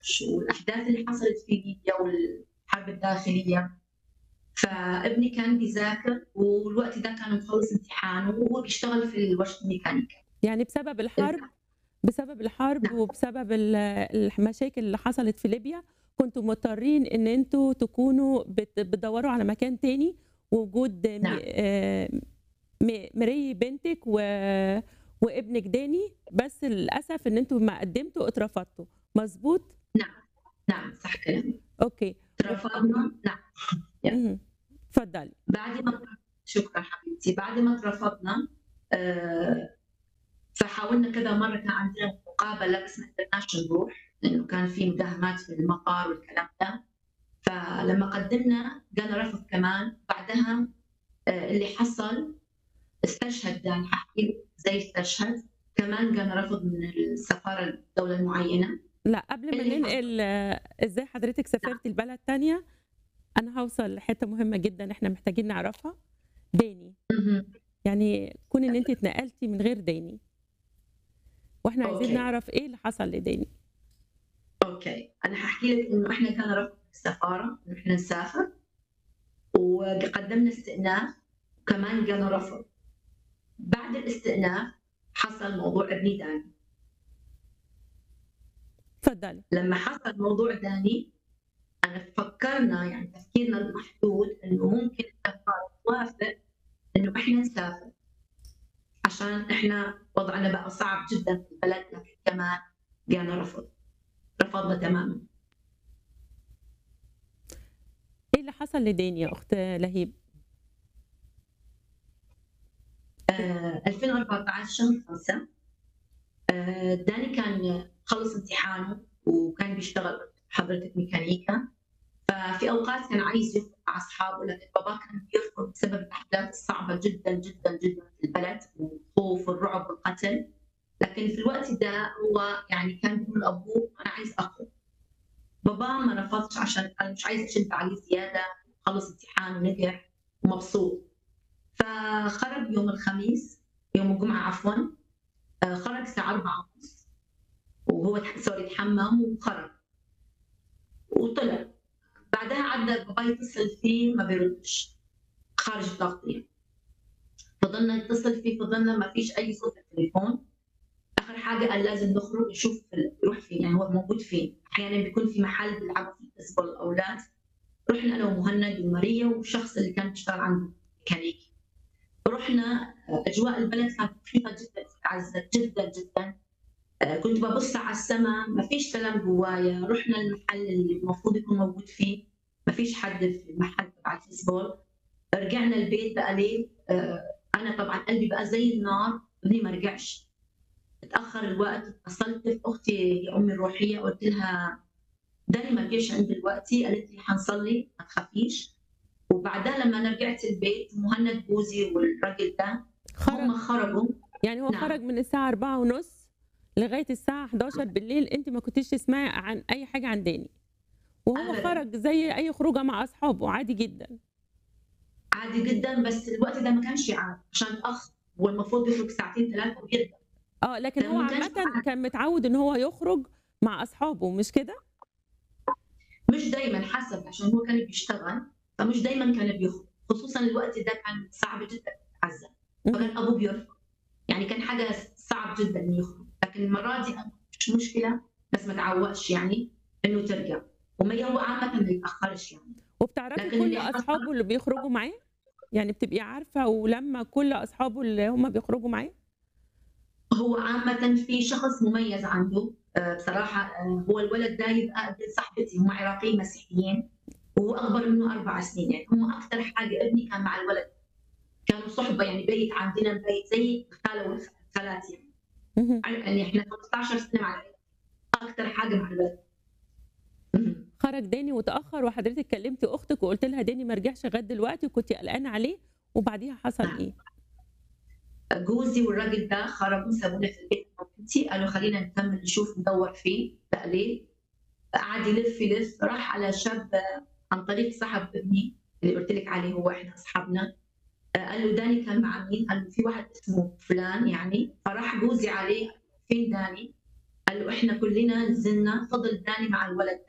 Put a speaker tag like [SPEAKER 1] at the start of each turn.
[SPEAKER 1] والأحداث اللي حصلت في ليبيا والحرب الداخلية فابني كان بيذاكر والوقت ده كان مخلص امتحانه وهو بيشتغل في ورشة الميكانيكا
[SPEAKER 2] يعني بسبب الحرب بسبب الحرب
[SPEAKER 1] نعم.
[SPEAKER 2] وبسبب ال- المشاكل اللي حصلت في ليبيا كنتوا مضطرين ان انتوا تكونوا بت- بتدوروا على مكان تاني ووجود م-
[SPEAKER 1] نعم.
[SPEAKER 2] آه، م- مري بنتك و... وابنك داني بس للاسف ان انتوا ما قدمتوا اترفضتوا مظبوط
[SPEAKER 1] نعم صح كلامي
[SPEAKER 2] اوكي
[SPEAKER 1] ترفضنا نعم Yeah.
[SPEAKER 2] مهم. اتفضلي
[SPEAKER 1] بعد ما شكرا حبيبتي بعد ما ترفضنا آه، فحاولنا كذا مرة كان عندنا مقابلة بس ما قدرناش نروح لأنه كان في مداهمات في المطار والكلام ده فلما قدمنا جانا رفض كمان بعدها آه، اللي حصل استشهد دان حكي زي استشهد كمان جانا رفض من السفارة الدولة المعينة
[SPEAKER 2] لا قبل ما
[SPEAKER 1] اللي
[SPEAKER 2] ننقل آه، ازاي حضرتك سافرتي البلد تانية انا هوصل لحته مهمه جدا احنا محتاجين نعرفها داني
[SPEAKER 1] مهم.
[SPEAKER 2] يعني كون ان انت اتنقلتي من غير داني واحنا عايزين
[SPEAKER 1] أوكي.
[SPEAKER 2] نعرف ايه اللي حصل لداني
[SPEAKER 1] اوكي انا حاحكي لك انه احنا كان رفض السفاره انه احنا نسافر وقدمنا استئناف وكمان جانا رفض بعد الاستئناف حصل موضوع ابني داني
[SPEAKER 2] اتفضلي
[SPEAKER 1] لما حصل موضوع داني انا فكرنا يعني تفكيرنا المحدود انه ممكن السفاره توافق انه احنا نسافر عشان احنا وضعنا بقى صعب جدا في البلد لكن كمان جانا رفض رفضنا تماما
[SPEAKER 2] ايه اللي حصل لداني يا اخت لهيب
[SPEAKER 1] آه، 2014 شهر خمسة آه، داني كان خلص امتحانه وكان بيشتغل حضرتك ميكانيكا ففي اوقات كان عايز يخرج مع اصحابه لكن بابا كان بيرفض بسبب الاحداث الصعبه جدا جدا جدا في البلد والخوف والرعب والقتل لكن في الوقت ده هو يعني كان بيقول لابوه انا عايز اخرج بابا ما رفضش عشان انا مش عايز اشد عليه زياده خلص امتحان ونجح ومبسوط فخرج يوم الخميس يوم الجمعة عفوا آه، خرج الساعة أربعة ونص وهو تح- سوري تحمم وخرج وطلع بعدها عدى بابا يتصل فيه ما بيردش خارج التغطية فضلنا نتصل فيه فضلنا ما فيش أي صوت في التليفون آخر حاجة قال لازم نخرج نشوف ال- يروح فين يعني هو موجود فين أحيانا بيكون في محل بيلعبوا فيه بيسبول الأولاد رحنا أنا ومهند وماريا والشخص اللي كان بيشتغل عنده ميكانيكي رحنا اجواء البلد كانت مخيفه جدا في عزه جدا جدا آه، كنت ببص على السماء ما فيش سلام جوايا رحنا المحل اللي المفروض يكون موجود فيه ما فيش حد في المحل تبع الفيسبول رجعنا البيت بقى ليه آه، انا طبعا قلبي بقى زي النار ابني ما رجعش تاخر الوقت اتصلت في اختي هي امي الروحيه قلت لها داني ما جيش عندي دلوقتي قالت لي حنصلي ما تخافيش وبعدها لما انا رجعت البيت مهند بوزي والراجل ده هم
[SPEAKER 2] خرج
[SPEAKER 1] خرجوا
[SPEAKER 2] يعني هو
[SPEAKER 1] نعم.
[SPEAKER 2] خرج من الساعه أربعة ونص لغايه الساعه 11 بالليل انت ما كنتيش تسمعي عن اي حاجه عن داني وهو
[SPEAKER 1] أبداً.
[SPEAKER 2] خرج زي اي خروجه مع اصحابه عادي جدا
[SPEAKER 1] عادي جدا بس الوقت ده ما كانش عادي عشان اخ والمفروض يخرج ساعتين ثلاثه ويرجع
[SPEAKER 2] اه لكن
[SPEAKER 1] ده
[SPEAKER 2] هو
[SPEAKER 1] ما كانش
[SPEAKER 2] عامه كان متعود ان هو يخرج مع اصحابه مش كده
[SPEAKER 1] مش دايما حسب عشان هو كان بيشتغل فمش دايما كان بيخرج خصوصا الوقت ده كان صعب جدا في عزه فكان ابوه بيرفض يعني كان حاجه صعب جدا انه يخرج لكن المره دي مش مشكله بس ما تعوقش يعني انه ترجع وما هو عامه ما يتاخرش يعني
[SPEAKER 2] وبتعرفي
[SPEAKER 1] لكن
[SPEAKER 2] كل
[SPEAKER 1] اللي حصل-
[SPEAKER 2] اصحابه اللي بيخرجوا معاه يعني بتبقي عارفه ولما كل اصحابه اللي هم بيخرجوا معاه
[SPEAKER 1] هو عامة في شخص مميز عنده آه، بصراحة آه، هو الولد ده يبقى قد صاحبتي هم عراقيين مسيحيين وهو أكبر منه أربع سنين يعني هم أكثر حاجة ابني كان مع الولد كانوا صحبة يعني بيت عندنا بيت زي الخالة والخالات يعني
[SPEAKER 2] مهم.
[SPEAKER 1] يعني احنا 15 سنة مع الولد أكثر حاجة مع الولد مهم.
[SPEAKER 2] خرج داني وتاخر وحضرتك كلمتي اختك وقلت لها داني ما رجعش لغايه دلوقتي وكنت قلقانه عليه وبعديها حصل
[SPEAKER 1] نعم.
[SPEAKER 2] ايه
[SPEAKER 1] جوزي والراجل ده خرجوا سابونا في البيت مع بنتي قالوا خلينا نكمل نشوف ندور فيه بقى ليه قعد يلف يلف راح على شاب عن طريق صاحب ابني اللي قلت لك عليه هو احنا اصحابنا قال له داني كان مع مين؟ قال له في واحد اسمه فلان يعني فراح جوزي عليه فين داني؟ قال له احنا كلنا نزلنا فضل داني مع الولد